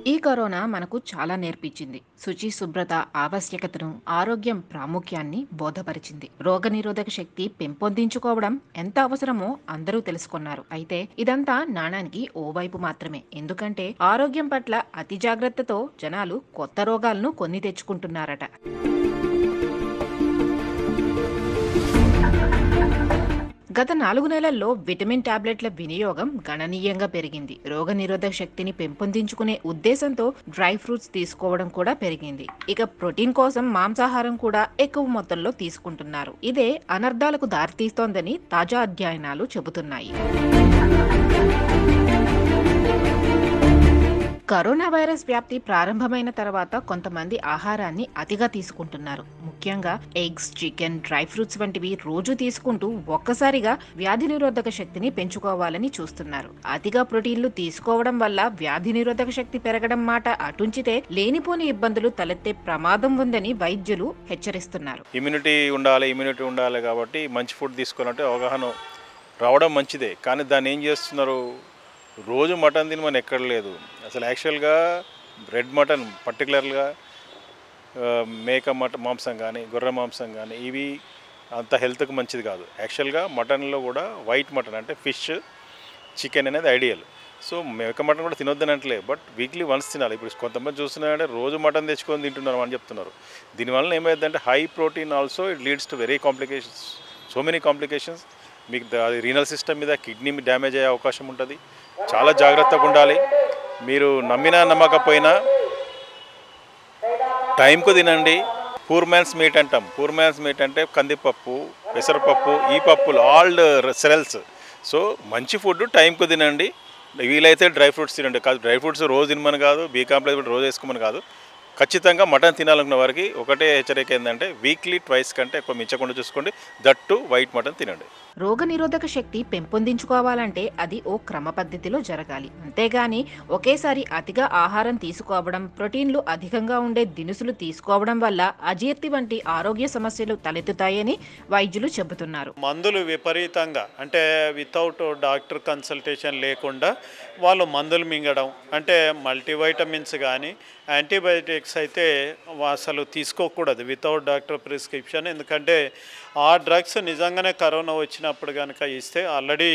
ఈ కరోనా మనకు చాలా నేర్పించింది శుచి శుభ్రత ఆవశ్యకతను ఆరోగ్యం ప్రాముఖ్యాన్ని బోధపరిచింది రోగనిరోధక శక్తి పెంపొందించుకోవడం ఎంత అవసరమో అందరూ తెలుసుకున్నారు అయితే ఇదంతా నాణానికి ఓ వైపు మాత్రమే ఎందుకంటే ఆరోగ్యం పట్ల అతి జాగ్రత్తతో జనాలు కొత్త రోగాలను కొని తెచ్చుకుంటున్నారట గత నాలుగు నెలల్లో విటమిన్ టాబ్లెట్ల వినియోగం గణనీయంగా పెరిగింది రోగనిరోధక శక్తిని పెంపొందించుకునే ఉద్దేశంతో డ్రై ఫ్రూట్స్ తీసుకోవడం కూడా పెరిగింది ఇక ప్రోటీన్ కోసం మాంసాహారం కూడా ఎక్కువ మొత్తంలో తీసుకుంటున్నారు ఇదే అనర్థాలకు దారితీస్తోందని తాజా అధ్యయనాలు చెబుతున్నాయి కరోనా వైరస్ వ్యాప్తి ప్రారంభమైన తర్వాత కొంతమంది ఆహారాన్ని అతిగా తీసుకుంటున్నారు ముఖ్యంగా ఎగ్స్ చికెన్ డ్రై ఫ్రూట్స్ వంటివి రోజు తీసుకుంటూ ఒక్కసారిగా వ్యాధి నిరోధక శక్తిని పెంచుకోవాలని చూస్తున్నారు అతిగా ప్రోటీన్లు తీసుకోవడం వల్ల వ్యాధి నిరోధక శక్తి పెరగడం మాట అటుంచితే లేనిపోని ఇబ్బందులు తలెత్తే ప్రమాదం ఉందని వైద్యులు హెచ్చరిస్తున్నారు ఇమ్యూనిటీ ఉండాలి ఇమ్యూనిటీ ఉండాలి కాబట్టి మంచి ఫుడ్ తీసుకోవాలంటే అవగాహన రావడం మంచిదే కానీ దాన్ని ఏం చేస్తున్నారు రోజు మటన్ తిని మన ఎక్కడ లేదు అసలు యాక్చువల్గా రెడ్ మటన్ పర్టికులర్గా మేక మట మాంసం కానీ గొర్రె మాంసం కానీ ఇవి అంత హెల్త్కి మంచిది కాదు యాక్చువల్గా మటన్లో కూడా వైట్ మటన్ అంటే ఫిష్ చికెన్ అనేది ఐడియల్ సో మేక మటన్ కూడా తినొద్దని అంటలే బట్ వీక్లీ వన్స్ తినాలి ఇప్పుడు కొంతమంది చూస్తున్నారంటే రోజు మటన్ తెచ్చుకొని తింటున్నారు అని చెప్తున్నారు దీనివల్ల ఏమైందంటే high protein also it leads to very complications so many complications మీకు ద- అది రీనల్ సిస్టమ్ మీద కిడ్నీ డ్యామేజ్ అయ్యే అవకాశం ఉంటుంది చాలా జాగ్రత్తగా ఉండాలి మీరు నమ్మినా నమ్మకపోయినా టైంకు తినండి పూర్ మ్యాన్స్ మీట్ అంటాం పూర్ మ్యాన్స్ మీట్ అంటే కందిపప్పు పెసరపప్పు ఈ పప్పులు ఆల్ సెరల్స్ సో మంచి ఫుడ్ టైంకు తినండి వీలైతే డ్రై ఫ్రూట్స్ తినండి కాదు డ్రై ఫ్రూట్స్ రోజు తినమని కాదు బీ కాంప్లెక్స్ రోజు వేసుకోమని కాదు ఖచ్చితంగా మటన్ తినాలనుకున్న వారికి ఒకటే హెచ్చరిక ఏంటంటే వీక్లీ ట్వైస్ కంటే ఎక్కువ మించకుండా చూసుకోండి దట్టు వైట్ మటన్ తినండి రోగ నిరోధక శక్తి పెంపొందించుకోవాలంటే అది ఓ క్రమ పద్ధతిలో జరగాలి అంతేగాని ఒకేసారి అతిగా ఆహారం తీసుకోవడం ప్రోటీన్లు అధికంగా ఉండే దినుసులు తీసుకోవడం వల్ల అజీర్తి వంటి ఆరోగ్య సమస్యలు తలెత్తుతాయని వైద్యులు చెబుతున్నారు మందులు విపరీతంగా అంటే వితౌట్ డాక్టర్ కన్సల్టేషన్ లేకుండా వాళ్ళు మందులు మింగడం అంటే మల్టీవైటమిన్స్ కానీ యాంటీబయాటిక్స్ అయితే అసలు తీసుకోకూడదు వితౌట్ డాక్టర్ ప్రిస్క్రిప్షన్ ఎందుకంటే ఆ డ్రగ్స్ నిజంగానే కరోనా వచ్చినప్పుడు కనుక ఇస్తే ఆల్రెడీ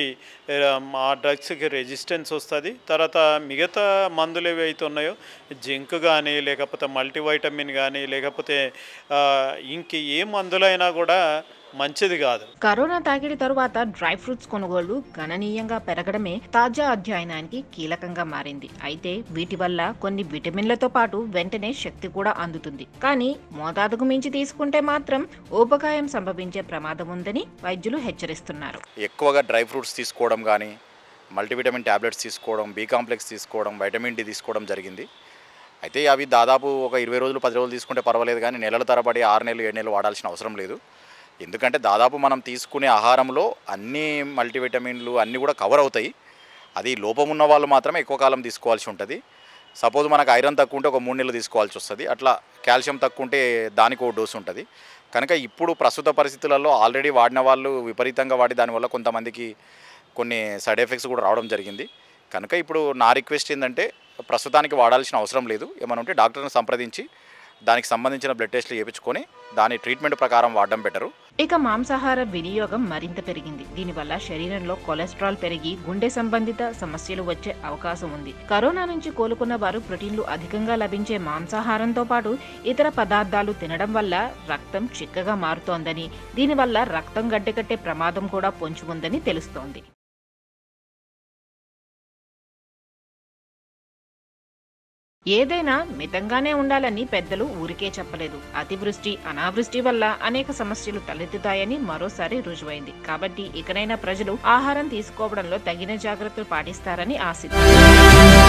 ఆ డ్రగ్స్కి రెసిస్టెన్స్ వస్తుంది తర్వాత మిగతా మందులు ఏవైతే ఉన్నాయో జింక్ కానీ లేకపోతే మల్టీవైటమిన్ కానీ లేకపోతే ఆ, ఇంక ఏ మందులైనా కూడా మంచిది కాదు కరోనా తాకిడి తరువాత డ్రై ఫ్రూట్స్ కొనుగోళ్లు గణనీయంగా పెరగడమే తాజా అధ్యయనానికి కీలకంగా మారింది అయితే వీటి వల్ల కొన్ని విటమిన్లతో పాటు వెంటనే శక్తి కూడా అందుతుంది కానీ మోతాదుకు మించి తీసుకుంటే మాత్రం ఊబకాయం సంభవించే ప్రమాదం ఉందని వైద్యులు హెచ్చరిస్తున్నారు ఎక్కువగా డ్రై ఫ్రూట్స్ తీసుకోవడం కానీ మల్టీవిటమిన్ ట్యాబ్లెట్స్ తీసుకోవడం బీ కాంప్లెక్స్ తీసుకోవడం వైటమిన్ డి తీసుకోవడం జరిగింది అయితే అవి దాదాపు ఒక ఇరవై రోజులు పది రోజులు తీసుకుంటే పర్వాలేదు కానీ నెలల తరబడి ఆరు నెలలు ఏడు నెలలు వాడాల్సిన అవసరం లేదు ఎందుకంటే దాదాపు మనం తీసుకునే ఆహారంలో అన్ని మల్టీవిటమిన్లు అన్నీ కూడా కవర్ అవుతాయి అది లోపం ఉన్న వాళ్ళు మాత్రమే ఎక్కువ కాలం తీసుకోవాల్సి ఉంటుంది సపోజ్ మనకు ఐరన్ తక్కువ ఉంటే ఒక మూడు నెలలు తీసుకోవాల్సి వస్తుంది అట్లా కాల్షియం తక్కువ ఉంటే దానికి ఒక డోస్ ఉంటుంది కనుక ఇప్పుడు ప్రస్తుత పరిస్థితులలో ఆల్రెడీ వాడిన వాళ్ళు విపరీతంగా వాడి దానివల్ల కొంతమందికి కొన్ని సైడ్ ఎఫెక్ట్స్ కూడా రావడం జరిగింది కనుక ఇప్పుడు నా రిక్వెస్ట్ ఏంటంటే ప్రస్తుతానికి వాడాల్సిన అవసరం లేదు ఏమైనా ఉంటే డాక్టర్ని సంప్రదించి దానికి సంబంధించిన బ్లడ్ టెస్ట్లు చేయించుకొని దాని ట్రీట్మెంట్ ప్రకారం వాడడం బెటరు ఇక మాంసాహార వినియోగం మరింత పెరిగింది దీనివల్ల శరీరంలో కొలెస్ట్రాల్ పెరిగి గుండె సంబంధిత సమస్యలు వచ్చే అవకాశం ఉంది కరోనా నుంచి కోలుకున్న వారు ప్రోటీన్లు అధికంగా లభించే మాంసాహారంతో పాటు ఇతర పదార్థాలు తినడం వల్ల రక్తం చిక్కగా మారుతోందని దీనివల్ల రక్తం గడ్డకట్టే ప్రమాదం కూడా పొంచి ఉందని తెలుస్తోంది ఏదైనా మితంగానే ఉండాలని పెద్దలు ఊరికే చెప్పలేదు అతివృష్టి అనావృష్టి వల్ల అనేక సమస్యలు తలెత్తుతాయని మరోసారి రుజువైంది కాబట్టి ఇకనైనా ప్రజలు ఆహారం తీసుకోవడంలో తగిన జాగ్రత్తలు పాటిస్తారని ఆశిద్దాం